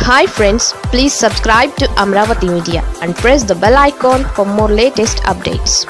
hi friends please subscribe to Amaravati media and press the bell icon for more latest updates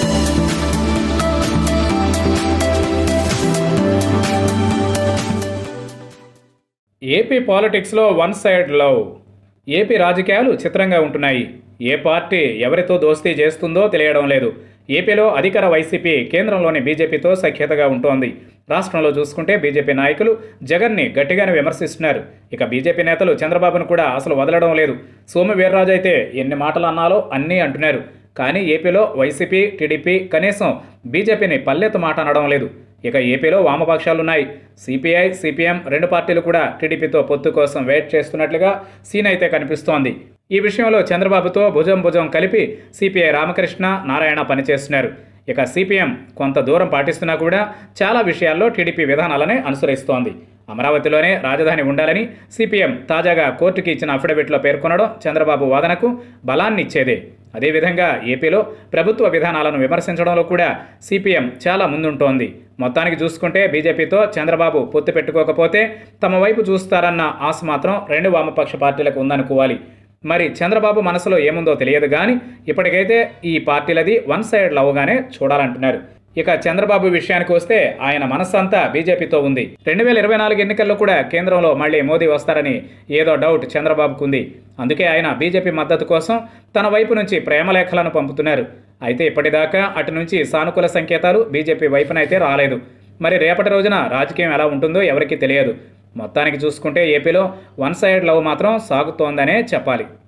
AP పాలిటిక్స్లో one side love AP రాజకీయాలు చిత్రంగా ఉంటున్నాయి ఏ party ఎవరితో దోస్తీ చేస్తుందో తెలియడం లేదు ఏపీలో అధికార వైసీపీ కేంద్రంలోని బీజేపీతో సఖ్యతగా ఉంటోంది రాష్ట్రంలో చూసుకుంటే బీజేపీ నాయకులు జగన్ని గట్టిగానే విమర్శిస్తున్నారు ఇక బీజేపీ నేతలు చంద్రబాబును కూడా అసలు వదలడం లేదు సోము వీర్రాజు అయితే ఎన్ని మాటలు అన్నాలో అన్నీ అంటున్నారు కానీ ఏపీలో వైసీపీ టీడీపీ కనీసం బీజేపీని పల్లెత్తు మాట అనడం లేదు ఇక ఏపీలో వామపక్షాలున్నాయి సిపిఐ సిపిఎం రెండు పార్టీలు కూడా టీడీపీతో పొత్తు కోసం వెయిట్ చేస్తున్నట్లుగా సీన్ అయితే కనిపిస్తోంది ఈ విషయంలో చంద్రబాబుతో భుజం భుజం కలిపి సిపిఐ రామకృష్ణ నారాయణ పనిచేస్తున్నారు ఇక సిపిఎం కొంత దూరం పాటిస్తున్నా కూడా చాలా విషయాల్లో టీడీపీ విధానాలనే అనుసరిస్తోంది అమరావతిలోనే రాజధాని ఉండాలని సిపిఎం తాజాగా కోర్టుకి ఇచ్చిన అఫిడవిట్లో పేర్కొనడం చంద్రబాబు వాదనకు బలాన్ని ఇచ్చేదే అదేవిధంగా ఏపీలో ప్రభుత్వ విధానాలను విమర్శించడంలో కూడా సిపిఎం చాలా ముందుంటోంది మొత్తానికి చూసుకుంటే బీజేపీతో చంద్రబాబు పొత్తు పెట్టుకోకపోతే తమ వైపు చూస్తారన్న ఆశ మాత్రం రెండు వామపక్ష పార్టీలకు ఉందనుకోవాలి మరి చంద్రబాబు మనసులో ఏముందో తెలియదు కానీ ఇప్పటికైతే ఈ పార్టీలది వన్ సైడ్ లవ్గానే చూడాలంటున్నారు ఇక చంద్రబాబు విషయానికి వస్తే ఆయన మనస్సంతా బీజేపీతో ఉంది రెండు వేల ఇరవై నాలుగు ఎన్నికల్లో కూడా కేంద్రంలో మళ్ళీ మోదీ వస్తారని ఏదో డౌట్ చంద్రబాబుకు ఉంది అందుకే ఆయన బీజేపీ మద్దతు కోసం తన వైపు నుంచి ప్రేమలేఖలను పంపుతున్నారు అయితే ఇప్పటిదాకా అటు నుంచి సానుకూల సంకేతాలు బీజేపీ వైపునైతే రాలేదు మరి రేపటి రోజున రాజకీయం ఎలా ఉంటుందో ఎవరికీ తెలియదు మొత్తానికి చూసుకుంటే ఏపీలో వన్ సైడ్ లవ్ మాత్రం సాగుతోందనే చెప్పాలి